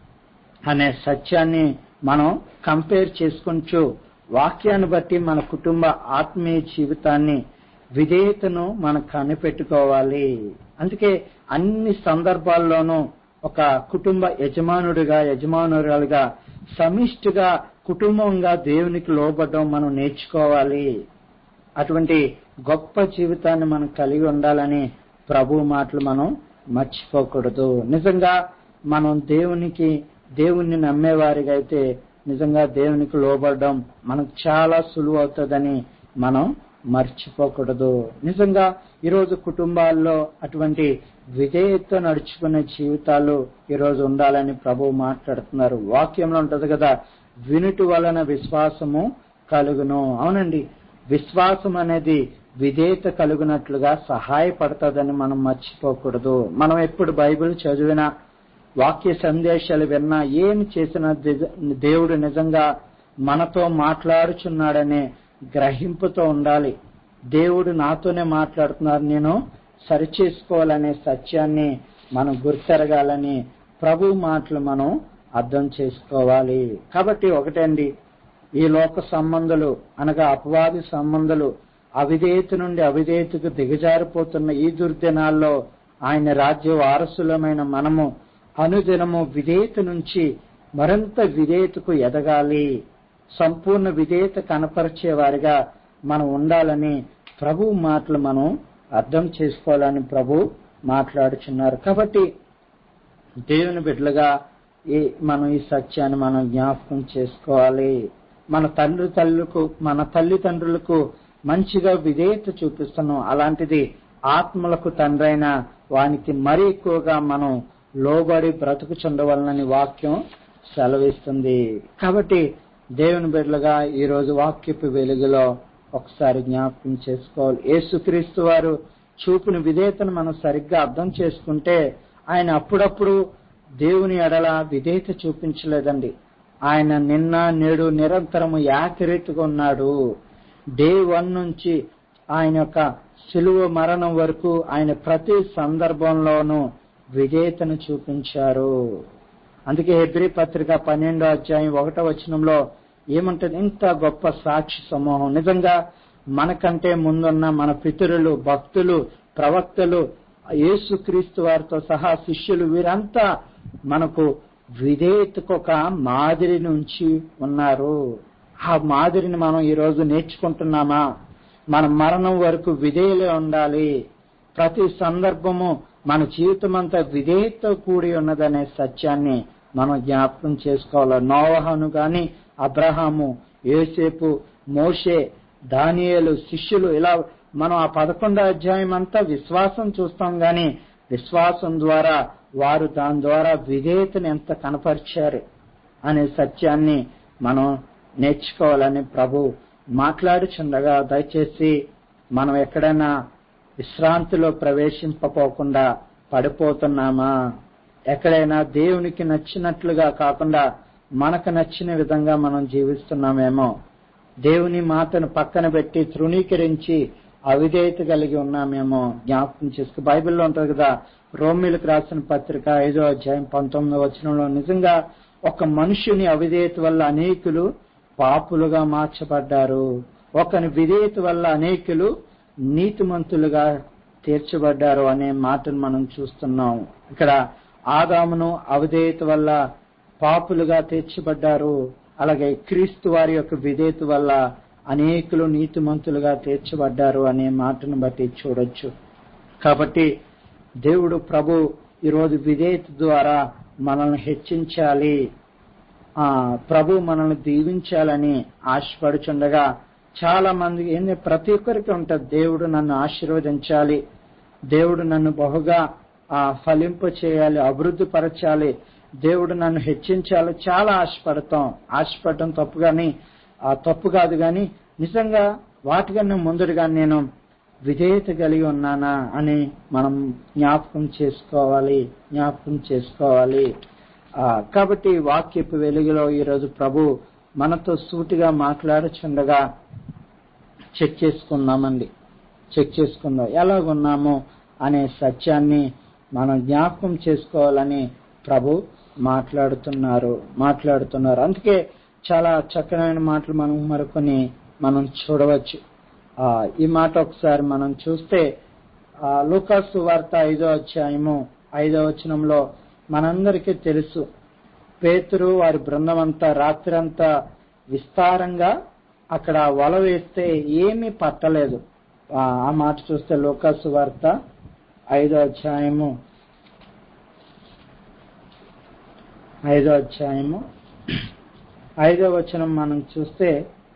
అనే సత్యాన్ని మనం కంపేర్ చేసుకుంటూ వాక్యాన్ని బట్టి మన కుటుంబ ఆత్మీయ జీవితాన్ని విధేయతను మనం కనిపెట్టుకోవాలి అందుకే అన్ని సందర్భాల్లోనూ ఒక కుటుంబ యజమానుడిగా యజమానురాలుగా సమిష్టిగా కుటుంబంగా దేవునికి లోబడ్డం మనం నేర్చుకోవాలి అటువంటి గొప్ప జీవితాన్ని మనం కలిగి ఉండాలని ప్రభు మాటలు మనం మర్చిపోకూడదు నిజంగా మనం దేవునికి దేవుణ్ణి నమ్మేవారిగా అయితే నిజంగా దేవునికి లోబడడం మనకు చాలా సులువు అవుతుందని మనం మర్చిపోకూడదు నిజంగా ఈరోజు కుటుంబాల్లో అటువంటి విధేయత నడుచుకునే జీవితాలు ఈరోజు ఉండాలని ప్రభు మాట్లాడుతున్నారు వాక్యంలో ఉంటది కదా వినుటి వలన విశ్వాసము కలుగును అవునండి విశ్వాసం అనేది విధేయత కలుగునట్లుగా సహాయపడుతుందని మనం మర్చిపోకూడదు మనం ఎప్పుడు బైబిల్ చదివినా వాక్య సందేశాలు విన్నా ఏమి చేసిన దేవుడు నిజంగా మనతో మాట్లాడుచున్నాడనే గ్రహింపుతో ఉండాలి దేవుడు నాతోనే మాట్లాడుతున్నారు నేను సరిచేసుకోవాలనే సత్యాన్ని మనం గుర్తెరగాలని ప్రభు మాటలు మనం అర్థం చేసుకోవాలి కాబట్టి ఒకటండి ఈ లోక సంబంధాలు అనగా అపవాది సంబంధాలు అవిధేయత నుండి అవిధేయతకు దిగజారిపోతున్న ఈ దుర్దినాల్లో ఆయన రాజ్య వారసులమైన మనము అనుదినము విధేయత నుంచి మరింత విధేయతకు ఎదగాలి సంపూర్ణ విధేయత కనపరిచే వారిగా మనం ఉండాలని ప్రభు మాటలు మనం అర్థం చేసుకోవాలని ప్రభు మాట్లాడుచున్నారు కాబట్టి దేవుని బిడ్డలుగా ఈ మనం ఈ సత్యాన్ని మనం జ్ఞాపకం చేసుకోవాలి మన తండ్రి తల్లులకు మన తల్లిదండ్రులకు మంచిగా విధేయత చూపిస్తున్నాం అలాంటిది ఆత్మలకు తండ్రైన వానికి మరీ ఎక్కువగా మనం లోబడి బ్రతుకుచుండవలనని వాక్యం సెలవిస్తుంది కాబట్టి దేవుని బిడ్డలుగా ఈ రోజు వాక్యపు వెలుగులో ఒకసారి జ్ఞాపకం చేసుకోవాలి యేసుక్రీస్తు వారు చూపిన విధేయతను మనం సరిగ్గా అర్థం చేసుకుంటే ఆయన అప్పుడప్పుడు దేవుని ఎడల విధేయత చూపించలేదండి ఆయన నిన్న నేడు నిరంతరము యాక్యురేట్గా ఉన్నాడు డే వన్ నుంచి ఆయన యొక్క సిలువ మరణం వరకు ఆయన ప్రతి సందర్భంలోనూ విధేయతను చూపించారు అందుకే హెబ్రి పత్రిక పన్నెండో అధ్యాయం ఒకటో వచనంలో ఏమంటది ఇంత గొప్ప సాక్షి సమూహం నిజంగా మనకంటే ముందున్న మన పితరులు భక్తులు ప్రవక్తలు యేసుక్రీస్తు వారితో సహా శిష్యులు వీరంతా మనకు విధేయతకు ఒక మాదిరి నుంచి ఉన్నారు ఆ మాదిరిని మనం ఈ రోజు నేర్చుకుంటున్నామా మన మరణం వరకు విధేయులే ఉండాలి ప్రతి సందర్భము మన జీవితం అంతా విధేయతతో కూడి ఉన్నదనే సత్యాన్ని మనం జ్ఞాపకం చేసుకోవాలి నోవహను గాని అబ్రహాము యోసేపు మోషే దానియేలు శిష్యులు ఇలా మనం ఆ పదకొండో అధ్యాయం అంతా విశ్వాసం చూస్తాం గాని విశ్వాసం ద్వారా వారు దాని ద్వారా విధేయతను ఎంత కనపరిచారు అనే సత్యాన్ని మనం నేర్చుకోవాలని ప్రభు మాట్లాడుచుండగా దయచేసి మనం ఎక్కడైనా విశ్రాంతిలో ప్రవేశింపపోకుండా పడిపోతున్నామా ఎక్కడైనా దేవునికి నచ్చినట్లుగా కాకుండా మనకు నచ్చిన విధంగా మనం జీవిస్తున్నామేమో దేవుని మాటను పక్కన పెట్టి తృణీకరించి అవిధేయత కలిగి ఉన్నామేమో జ్ఞాపకం చేసుకో బైబిల్లో ఉంటుంది కదా రోమిలకు రాసిన పత్రిక ఐదో అధ్యాయం పంతొమ్మిదో వచనంలో నిజంగా ఒక మనుషుని అవిధేయత వల్ల అనేకులు పాపులుగా మార్చబడ్డారు ఒకని విధేయత వల్ల అనేకులు నీతిమంతులుగా తీర్చబడ్డారు అనే మాటను మనం చూస్తున్నాం ఇక్కడ ఆదామును అవిధేయత వల్ల పాపులుగా తీర్చబడ్డారు అలాగే క్రీస్తు వారి యొక్క విధేయత వల్ల అనేకులు నీతిమంతులుగా తీర్చబడ్డారు అనే మాటను బట్టి చూడొచ్చు కాబట్టి దేవుడు ప్రభు ఈరోజు విధేయత ద్వారా మనల్ని హెచ్చించాలి ఆ ప్రభు మనల్ని దీవించాలని ఆశపడుచుండగా చాలా మంది ఏంది ప్రతి ఒక్కరికి ఉంటుంది దేవుడు నన్ను ఆశీర్వదించాలి దేవుడు నన్ను బహుగా ఆ ఫలింప చేయాలి అభివృద్ధి పరచాలి దేవుడు నన్ను హెచ్చించాలి చాలా ఆశపడతాం ఆశపడటం తప్పు కానీ ఆ తప్పు కాదు కానీ నిజంగా వాటికన్నా ముందుగా నేను విధేయత కలిగి ఉన్నానా అని మనం జ్ఞాపకం చేసుకోవాలి జ్ఞాపకం చేసుకోవాలి ఆ కాబట్టి వాక్యపు వెలుగులో ఈరోజు ప్రభు మనతో సూటిగా మాట్లాడుచుండగా చెక్ చేసుకుందామండి చెక్ చేసుకుందాం ఎలాగున్నాము అనే సత్యాన్ని మనం జ్ఞాపకం చేసుకోవాలని ప్రభు మాట్లాడుతున్నారు మాట్లాడుతున్నారు అందుకే చాలా చక్కనైన మాటలు మనం మరికొన్ని మనం చూడవచ్చు ఆ ఈ మాట ఒకసారి మనం చూస్తే ఆ లూకాసు వార్త ఐదో అధ్యాయము ఐదో వచనంలో మనందరికీ తెలుసు పేతురు వారి బృందం అంతా రాత్రంతా విస్తారంగా అక్కడ వల వేస్తే ఏమీ పట్టలేదు ఆ ఆ మాట చూస్తే లోకాసు వార్త ఐదో అధ్యాయము ఐదో అధ్యాయము ఐదో వచనం మనం చూస్తే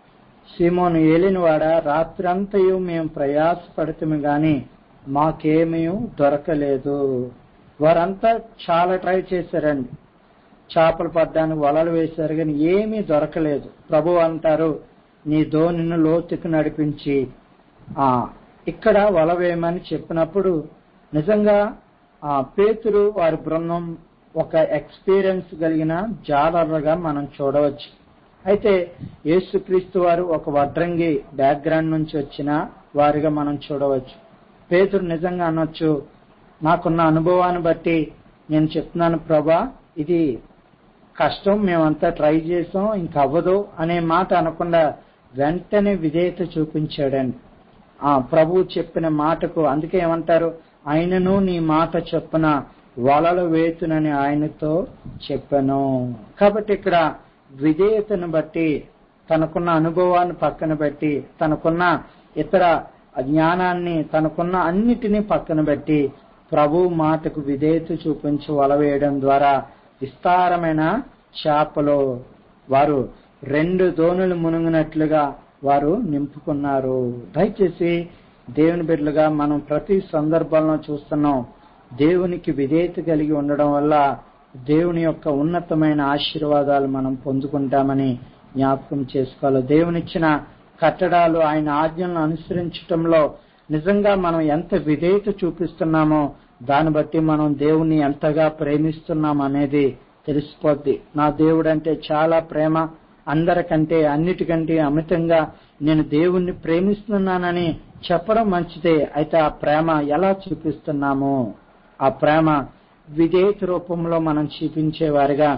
సీమోను ఏలినవాడ రాత్రంతయు మేము ప్రయాసపడతాము గాని మాకేమీ దొరకలేదు వారంతా చాలా ట్రై చేశారండి చేపలు పడ్డానికి వలలు వేశారు కానీ ఏమీ దొరకలేదు ప్రభు అంటారు నీ ధోనిను లోతుకు నడిపించి ఆ ఇక్కడ వల వేయమని చెప్పినప్పుడు నిజంగా ఆ పేతురు వారి బృందం ఒక ఎక్స్పీరియన్స్ కలిగిన జాలర్లుగా మనం చూడవచ్చు అయితే యేసుక్రీస్తు వారు ఒక వడ్రంగి బ్యాక్గ్రౌండ్ నుంచి వచ్చిన వారిగా మనం చూడవచ్చు పేతురు నిజంగా అనొచ్చు నాకున్న అనుభవాన్ని బట్టి నేను చెప్తున్నాను ప్రభా ఇది కష్టం మేమంతా ట్రై చేసాం ఇంక అవ్వదు అనే మాట అనకుండా వెంటనే విధేయత చూపించాడండి ఆ ప్రభు చెప్పిన మాటకు అందుకే ఏమంటారు ఆయనను నీ మాట చొప్పున వలలు వేతునని ఆయనతో చెప్పాను కాబట్టి ఇక్కడ విధేయతను బట్టి తనకున్న అనుభవాన్ని పక్కన పెట్టి తనకున్న ఇతర జ్ఞానాన్ని తనకున్న అన్నిటినీ పక్కన పెట్టి ప్రభు మాటకు విధేయత చూపించి వల వేయడం ద్వారా విస్తారమైన చేపలు వారు రెండు దోణులు మునుగునట్లుగా వారు నింపుకున్నారు దయచేసి దేవుని బిడ్డలుగా మనం ప్రతి సందర్భంలో చూస్తున్నాం దేవునికి విధేయత కలిగి ఉండడం వల్ల దేవుని యొక్క ఉన్నతమైన ఆశీర్వాదాలు మనం పొందుకుంటామని జ్ఞాపకం చేసుకోవాలి దేవునిచ్చిన కట్టడాలు ఆయన ఆజ్ఞలను అనుసరించటంలో నిజంగా మనం ఎంత విధేయత చూపిస్తున్నామో దాన్ని బట్టి మనం దేవుని ఎంతగా ప్రేమిస్తున్నాం అనేది తెలిసిపోద్ది నా దేవుడు అంటే చాలా ప్రేమ అందరికంటే అన్నిటికంటే అమితంగా నేను దేవుణ్ణి ప్రేమిస్తున్నానని చెప్పడం మంచిదే అయితే ఆ ప్రేమ ఎలా చూపిస్తున్నాము ఆ ప్రేమ విధేయత రూపంలో మనం చూపించే వారిగా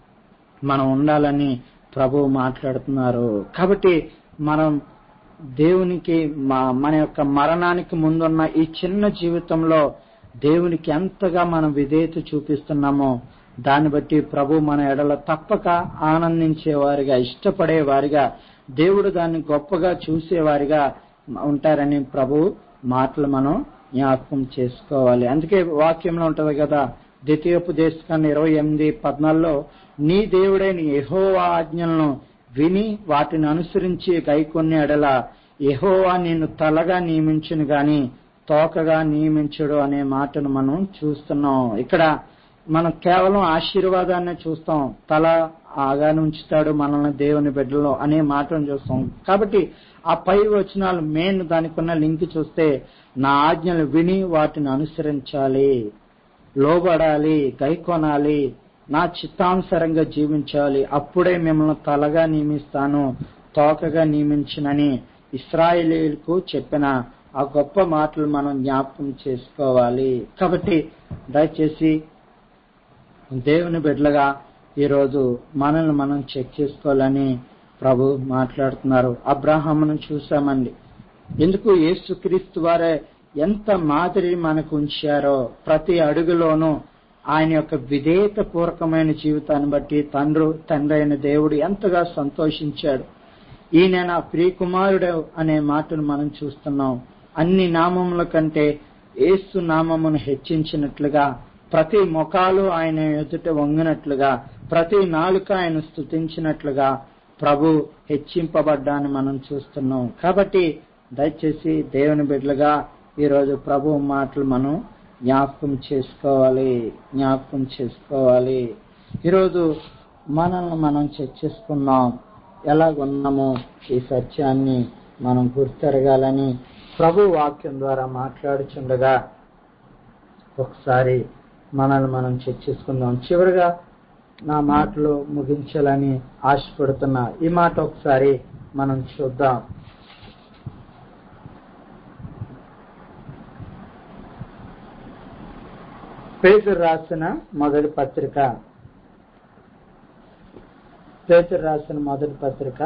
మనం ఉండాలని ప్రభు మాట్లాడుతున్నారు కాబట్టి మనం దేవునికి మన యొక్క మరణానికి ముందున్న ఈ చిన్న జీవితంలో దేవునికి ఎంతగా మనం విధేయత చూపిస్తున్నామో దాన్ని బట్టి ప్రభు మన ఎడల తప్పక ఆనందించేవారిగా ఇష్టపడేవారిగా దేవుడు దాన్ని గొప్పగా చూసేవారిగా ఉంటారని ప్రభు మాటలు మనం జ్ఞాపకం చేసుకోవాలి అందుకే వాక్యంలో ఉంటది కదా ద్వితీయోపదేశకాన్ని ఇరవై ఎనిమిది పద్నాలుగులో నీ దేవుడైన యెహోవా ఆజ్ఞలను విని వాటిని అనుసరించి గైకొన్ని ఎడల యెహోవా నిన్ను తలగా నియమించును గాని తోకగా నియమించడు అనే మాటను మనం చూస్తున్నాం ఇక్కడ మనం కేవలం ఆశీర్వాదాన్ని చూస్తాం తల ఆగానే ఉంచుతాడు మనల్ని దేవుని బిడ్డలో అనే మాటను చూస్తాం కాబట్టి ఆ పై వచనాలు మెయిన్ దానికి ఉన్న లింక్ చూస్తే నా ఆజ్ఞలు విని వాటిని అనుసరించాలి లోబడాలి గైకొనాలి నా చిత్తానుసారంగా జీవించాలి అప్పుడే మిమ్మల్ని తలగా నియమిస్తాను తోకగా నియమించునని ఇస్రాయేలీలకు చెప్పిన ఆ గొప్ప మాటలు మనం జ్ఞాపకం చేసుకోవాలి కాబట్టి దయచేసి దేవుని బిడ్డలుగా ఈరోజు మనల్ని మనం చెక్ చేసుకోవాలని ప్రభు మాట్లాడుతున్నారు అబ్రాహామును చూసామండి ఎందుకు యేసుక్రీస్తు వారే ఎంత మాదిరి మనకు ఉంచారో ప్రతి అడుగులోనూ ఆయన యొక్క విధేయత పూర్వకమైన జీవితాన్ని బట్టి తండ్రు తండ్రి అయిన దేవుడు ఎంతగా సంతోషించాడు ఈయన నా ప్రియకుమారుడు అనే మాటను మనం చూస్తున్నాం అన్ని నామముల కంటే ఏసు నామమును హెచ్చించినట్లుగా ప్రతి ముఖాలు ఆయన ఎదుట వంగినట్లుగా ప్రతి నాలుక ఆయన స్థుతించినట్లుగా ప్రభు హెచ్చింపబడ్డాన్ని మనం చూస్తున్నాం కాబట్టి దయచేసి దేవుని బిడ్డలుగా ఈరోజు ప్రభు మాటలు మనం జ్ఞాపకం చేసుకోవాలి జ్ఞాపకం చేసుకోవాలి ఈరోజు మనల్ని మనం చర్చిస్తున్నాం ఎలాగున్నామో ఈ సత్యాన్ని మనం గుర్తెరగాలని ప్రభు వాక్యం ద్వారా మాట్లాడుచుండగా ఒకసారి మనల్ని మనం చర్చించుకుందాం చివరిగా నా మాటలు ముగించాలని ఆశపడుతున్నా ఈ మాట ఒకసారి మనం చూద్దాం పేతురు రాసిన మొదటి పత్రిక పేతురు రాసిన మొదటి పత్రిక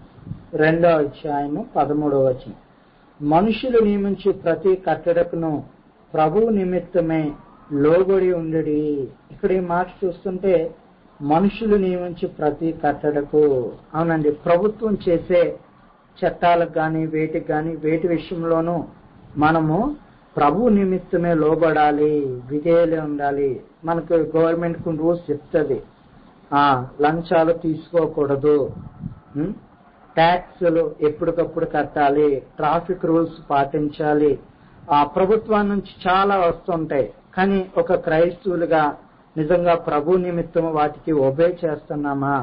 రెండో అధ్యాయము పదమూడవ వచనం మనుషులు నియమించి ప్రతి కట్టడకును ప్రభువు నిమిత్తమే లోబడి ఉండడి ఇక్కడ ఈ మాట చూస్తుంటే మనుషులు నియమించి ప్రతి కట్టడకు అవునండి ప్రభుత్వం చేసే చట్టాలకు కానీ వేటికి కానీ వేటి విషయంలోనూ మనము ప్రభు నిమిత్తమే లోబడాలి విధేయులే ఉండాలి మనకు గవర్నమెంట్ కొన్ని రూల్స్ చెప్తుంది ఆ లంచాలు తీసుకోకూడదు ఉం? ట్యాక్సులు ఎప్పటికప్పుడు కట్టాలి ట్రాఫిక్ రూల్స్ పాటించాలి ఆ ప్రభుత్వం నుంచి చాలా వస్తుంటాయి కానీ ఒక క్రైస్తవులుగా నిజంగా ప్రభు నిమిత్తం వాటికి ఒబే చేస్తున్నామా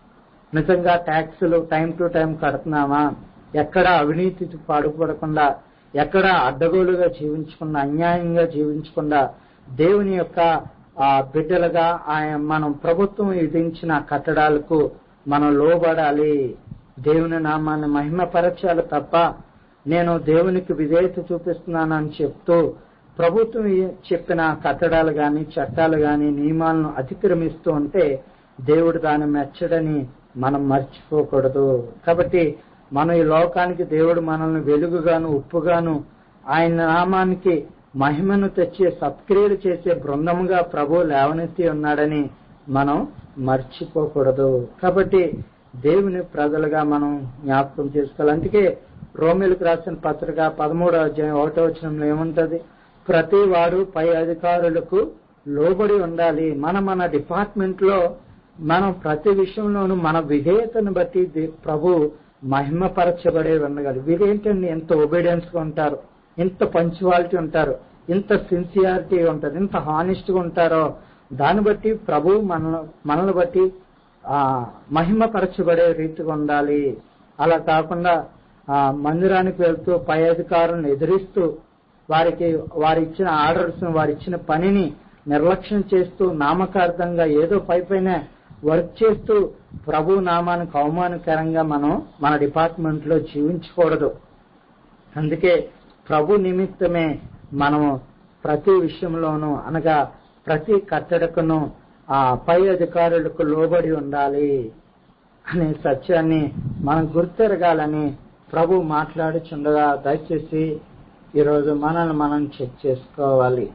నిజంగా ట్యాక్సులు టైం టు టైం కడుతున్నామా ఎక్కడ అవినీతి పాడుపడకుండా ఎక్కడ అడ్డగోలుగా జీవించకుండా అన్యాయంగా జీవించకుండా దేవుని యొక్క ఆ బిడ్డలుగా ఆయన మనం ప్రభుత్వం విధించిన కట్టడాలకు మనం లోబడాలి దేవుని నామాన్ని మహిమపరచాలి తప్ప నేను దేవునికి విధేయత చూపిస్తున్నానని చెప్తూ ప్రభుత్వం చెప్పిన కట్టడాలు గాని చట్టాలు గాని నియమాలను అతిక్రమిస్తూ ఉంటే దేవుడు దాన్ని మెచ్చడని మనం మర్చిపోకూడదు కాబట్టి మనం ఈ లోకానికి దేవుడు మనల్ని వెలుగుగాను ఉప్పుగాను ఆయన నామానికి మహిమను తెచ్చే సత్క్రియలు చేసే బృందముగా ప్రభు లేవనెత్తి ఉన్నాడని మనం మర్చిపోకూడదు కాబట్టి దేవుని ప్రజలుగా మనం జ్ఞాపకం చేసుకోవాలి అందుకే రోమిలకు రాసిన పత్రిక పదమూడో అధ్యాయం ఒకటో వచనంలో ఏముంటది ప్రతి వాడు పై అధికారులకు లోబడి ఉండాలి మన మన డిపార్ట్మెంట్ లో మనం ప్రతి విషయంలోనూ మన విధేయతను బట్టి దే- ప్రభు మహిమపరచబడే ఉండగలరు వీరేంటండి ఎంత ఒబీడియన్స్ గా ఉంటారు ఎంత పంచువాలిటీ ఉంటారు ఇంత సిన్సియారిటీ ఉంటుంది ఇంత హానెస్ట్ గా ఉంటారో దాన్ని బట్టి ప్రభు మన మనల్ని బట్టి ఆ మహిమపరచబడే రీతిగా ఉండాలి అలా కాకుండా ఆ మందిరానికి వెళ్తూ పై అధికారులను ఎదిరిస్తూ వారికి వారి ఇచ్చిన ఆర్డర్స్ వారి ఇచ్చిన పనిని నిర్లక్ష్యం చేస్తూ నామకార్థంగా ఏదో పై పైన వర్క్ చేస్తూ ప్రభు నామానికి అవమానకరంగా మనం మన డిపార్ట్మెంట్ లో జీవించకూడదు అందుకే ప్రభు నిమిత్తమే మనము ప్రతి విషయంలోనూ అనగా ప్రతి కట్టడకును ఆ పై అధికారులకు లోబడి ఉండాలి అనే సత్యాన్ని మనం గుర్తెరగాలని ప్రభు మాట్లాడుచుండగా దయచేసి ఈరోజు మనల్ని మనం చెక్ చేసుకోవాలి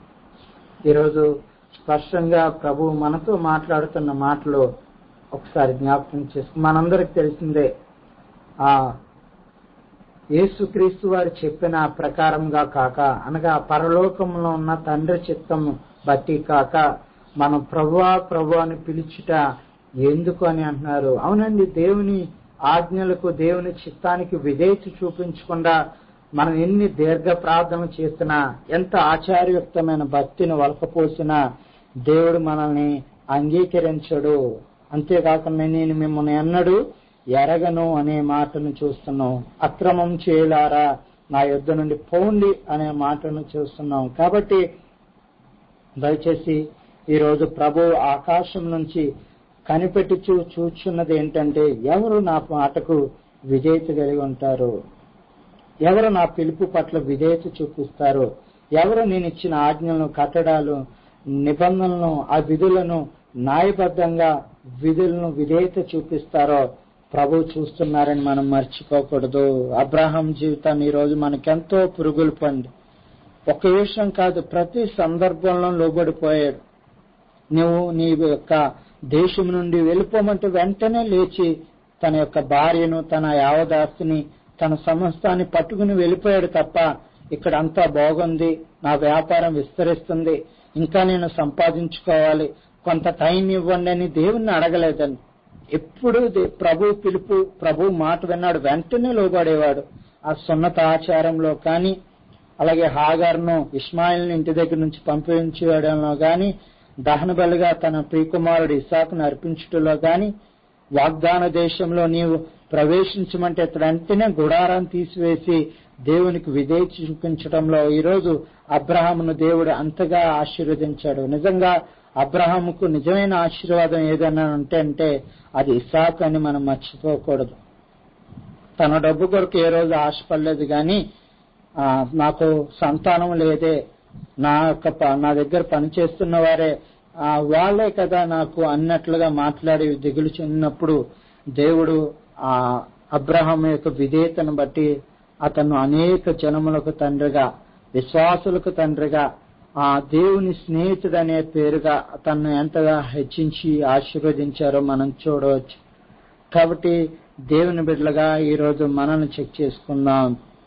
ఈరోజు స్పష్టంగా ప్రభు మనతో మాట్లాడుతున్న మాటలు ఒకసారి జ్ఞాపకం చేసుకు మనందరికి తెలిసిందే ఆ యేసుక్రీస్తు వారు చెప్పిన ప్రకారంగా కాక అనగా పరలోకంలో ఉన్న తండ్రి చిత్తం బట్టి కాక మనం ప్రభువా ప్రభు అని పిలుచుట ఎందుకు అని అంటున్నారు అవునండి దేవుని ఆజ్ఞలకు దేవుని చిత్తానికి విధేయత చూపించకుండా మనం ఎన్ని దీర్ఘ ప్రార్థన చేసినా ఎంత ఆచార్యుక్తమైన భక్తిని వలకపోసినా దేవుడు మనల్ని అంగీకరించడు అంతేకాకుండా నేను మిమ్మల్ని ఎన్నడూ ఎరగను అనే మాటను చూస్తున్నాం అక్రమం చేయలారా నా యుద్ధ నుండి పోండి అనే మాటను చూస్తున్నాం కాబట్టి దయచేసి ఈరోజు ప్రభు ఆకాశం నుంచి కనిపెట్టి చూ చూచున్నది ఏంటంటే ఎవరు నా మాటకు విధేయత కలిగి ఉంటారు ఎవరు నా పిలుపు పట్ల విధేయత చూపిస్తారు ఎవరు నేను ఇచ్చిన ఆజ్ఞలను కట్టడాలు నిబంధనలను ఆ విధులను న్యాయబద్ధంగా విధులను విధేయత చూపిస్తారో ప్రభు చూస్తున్నారని మనం మర్చిపోకూడదు అబ్రహాం జీవితాన్ని ఈ రోజు మనకెంతో పురుగులు పండి ఒక విషయం కాదు ప్రతి సందర్భంలో లోబడిపోయాడు నువ్వు నీ యొక్క దేశం నుండి వెళ్ళిపోమంటే వెంటనే లేచి తన యొక్క భార్యను తన యావదాస్తిని తన సమస్తాన్ని పట్టుకుని వెళ్ళిపోయాడు తప్ప ఇక్కడ అంతా బాగుంది నా వ్యాపారం విస్తరిస్తుంది ఇంకా నేను సంపాదించుకోవాలి కొంత టైం ఇవ్వండి అని దేవుణ్ణి అడగలేదండి ఎప్పుడు దే- ప్రభు పిలుపు ప్రభు మాట విన్నాడు వెంటనే లోబడేవాడు ఆ సున్నత ఆచారంలో కానీ అలాగే హాగర్ను ఇస్మాయిల్ని ఇంటి దగ్గర నుంచి పంపించడంలో గాని దహన బలిగా తన ప్రియకుమారుడు ఇసాకును అర్పించటంలో గాని వాగ్దాన దేశంలో నీవు ప్రవేశించమంటే వెంటనే గుడారాన్ని తీసివేసి దేవునికి విధేయత చూపించడంలో ఈరోజు అబ్రహామును దేవుడు అంతగా ఆశీర్వదించాడు నిజంగా అబ్రహాముకు నిజమైన ఆశీర్వాదం ఏదైనా ఉంటే అంటే అది ఇసాక్ అని మనం మర్చిపోకూడదు తన డబ్బు కొరకు ఏ రోజు ఆశపడలేదు కానీ ఆ, నాకు సంతానం లేదే నా యొక్క ప- నా దగ్గర పనిచేస్తున్న వారే ఆ, వాళ్ళే కదా నాకు అన్నట్లుగా మాట్లాడి దిగులు చెందినప్పుడు దేవుడు ఆ అబ్రహాం యొక్క విధేయతను బట్టి అతను అనేక జనములకు తండ్రిగా విశ్వాసులకు తండ్రిగా ఆ దేవుని స్నేహితుడు అనే పేరుగా తను ఎంతగా హెచ్చించి ఆశీర్వదించారో మనం చూడవచ్చు కాబట్టి దేవుని బిడ్డలుగా ఈరోజు మనల్ని చెక్ చేసుకుందాం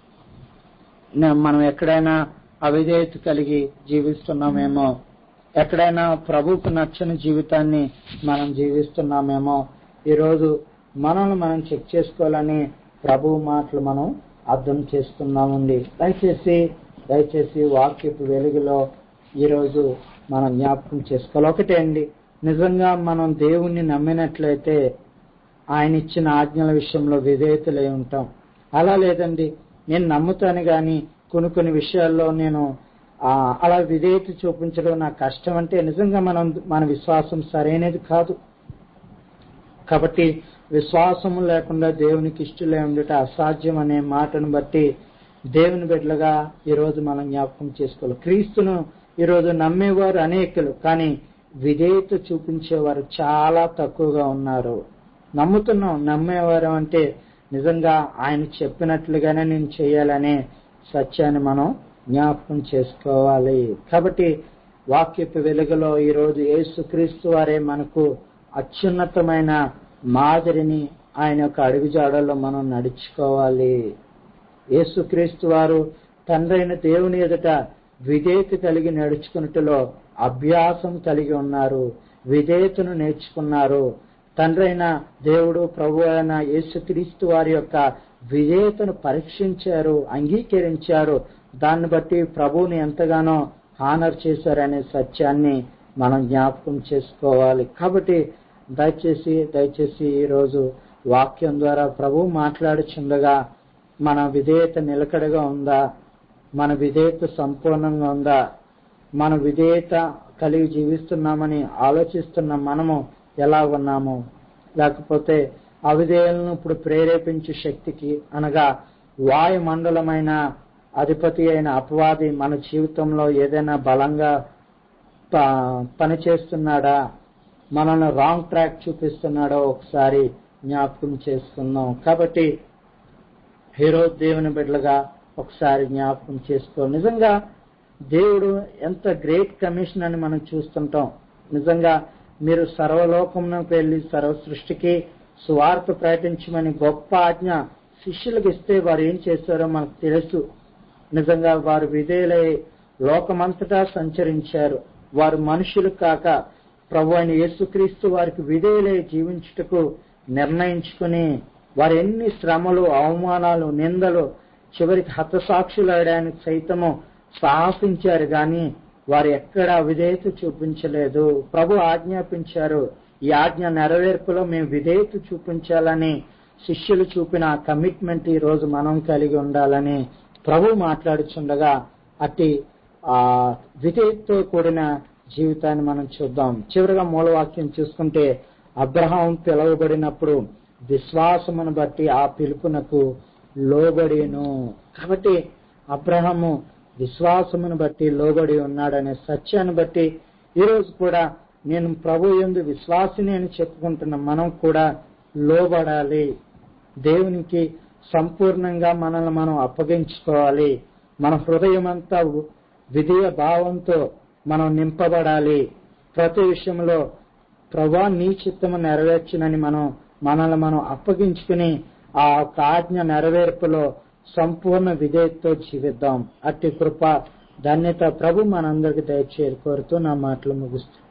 న- మనం ఎక్కడైనా అవిధేయత కలిగి జీవిస్తున్నామేమో ఎక్కడైనా ప్రభుకు నచ్చని జీవితాన్ని మనం జీవిస్తున్నామేమో ఈరోజు మనల్ని మనం చెక్ చేసుకోవాలని ప్రభు మాటలు మనం అర్థం చేసుకున్నామండి దయచేసి దయచేసి వాక్యపు వెలుగులో ఈరోజు మనం జ్ఞాపకం చేసుకోవాలి ఒకటే అండి నిజంగా మనం దేవుణ్ణి నమ్మినట్లయితే ఆయన ఇచ్చిన ఆజ్ఞల విషయంలో విధేయతలై ఉంటాం అలా లేదండి నేను నమ్ముతాను గాని కొన్ని కొన్ని విషయాల్లో నేను ఆ, అలా విధేయత చూపించడం నాకు కష్టం అంటే నిజంగా మనం మన విశ్వాసం సరైనది కాదు కాబట్టి విశ్వాసం లేకుండా దేవునికి ఇష్టలే ఉండట అసాధ్యం అనే మాటను బట్టి దేవుని బిడ్డలుగా ఈరోజు మనం జ్ఞాపకం చేసుకోవాలి క్రీస్తును ఈరోజు నమ్మేవారు అనేకులు కానీ విధేయత చూపించేవారు చాలా తక్కువగా ఉన్నారు నమ్ముతున్నాం నమ్మేవారు అంటే నిజంగా ఆయన చెప్పినట్లుగానే నేను చేయాలనే సత్యాన్ని మనం జ్ఞాపకం చేసుకోవాలి కాబట్టి వాక్యపు వెలుగులో ఈరోజు యేసుక్రీస్తు వారే మనకు అత్యున్నతమైన మాదిరిని ఆయన యొక్క అడుగుజాడల్లో మనం నడుచుకోవాలి యేసుక్రీస్తు వారు తండ్రైన దేవుని ఎదుట విధేయత కలిగి నడుచుకున్నట్టులో అభ్యాసం కలిగి ఉన్నారు విధేయతను నేర్చుకున్నారు తండ్రైన దేవుడు ప్రభు అయిన యేసుక్రీస్తు వారి యొక్క విధేయతను పరీక్షించారు అంగీకరించారు దాన్ని బట్టి ప్రభువుని ఎంతగానో హానర్ చేశారనే సత్యాన్ని మనం జ్ఞాపకం చేసుకోవాలి కాబట్టి దయచేసి దయచేసి ఈరోజు వాక్యం ద్వారా ప్రభు మాట్లాడుచుండగా మన విధేయత నిలకడగా ఉందా మన విధేయత సంపూర్ణంగా ఉందా మన విధేయత కలిగి జీవిస్తున్నామని ఆలోచిస్తున్న మనము ఎలా ఉన్నాము లేకపోతే అవిధేయులను ఇప్పుడు ప్రేరేపించే శక్తికి అనగా వాయుమండలమైన అధిపతి అయిన అపవాది మన జీవితంలో ఏదైనా బలంగా ప- పనిచేస్తున్నాడా మనల్ని రాంగ్ ట్రాక్ చూపిస్తున్నాడో ఒకసారి జ్ఞాపకం చేసుకుందాం కాబట్టి హీరో దేవుని బిడ్డలుగా ఒకసారి జ్ఞాపకం చేసుకో నిజంగా దేవుడు ఎంత గ్రేట్ కమిషన్ అని మనం చూస్తుంటాం నిజంగా మీరు సర్వలోకంలోకి వెళ్లి సర్వ సృష్టికి సువార్త ప్రకటించమని గొప్ప ఆజ్ఞ శిష్యులకు ఇస్తే వారు ఏం చేశారో మనకు తెలుసు నిజంగా వారు విధేయులై లోకమంతటా సంచరించారు వారు మనుషులు కాక ప్రభు అయిన యేసుక్రీస్తు వారికి విధేయులై జీవించుటకు నిర్ణయించుకుని వారు ఎన్ని శ్రమలు అవమానాలు నిందలు చివరికి హతసాక్షులయడానికి సైతము సాహసించారు గాని వారు ఎక్కడా విధేయత చూపించలేదు ప్రభు ఆజ్ఞాపించారు ఈ ఆజ్ఞ నెరవేర్పులో మేము విధేయత చూపించాలని శిష్యులు చూపిన కమిట్మెంట్ ఈ రోజు మనం కలిగి ఉండాలని ప్రభు మాట్లాడుచుండగా అట్టి ఆ విధేయతతో కూడిన జీవితాన్ని మనం చూద్దాం చివరిగా మూలవాక్యం చూసుకుంటే అబ్రహాం పిలువబడినప్పుడు విశ్వాసమును బట్టి ఆ పిలుపునకు లోబడిను కాబట్టి అబ్రహము విశ్వాసమును బట్టి లోబడి ఉన్నాడనే సత్యాన్ని బట్టి ఈరోజు కూడా నేను ప్రభు ఎందు విశ్వాసిని అని చెప్పుకుంటున్న మనం కూడా లోబడాలి దేవునికి సంపూర్ణంగా మనల్ని మనం అప్పగించుకోవాలి మన హృదయం అంతా విధేయ భావంతో మనం నింపబడాలి ప్రతి విషయంలో ప్రభా నీ చిత్తము నెరవేర్చునని మనం మనల్ని మనం అప్పగించుకుని ఆ యొక్క ఆజ్ఞ నెరవేర్పులో సంపూర్ణ విధేయతతో జీవిద్దాం అట్టి కృప ధన్యత ప్రభు మనందరికి దయచేరి కోరుతూ నా మాటలు ముగిస్తాను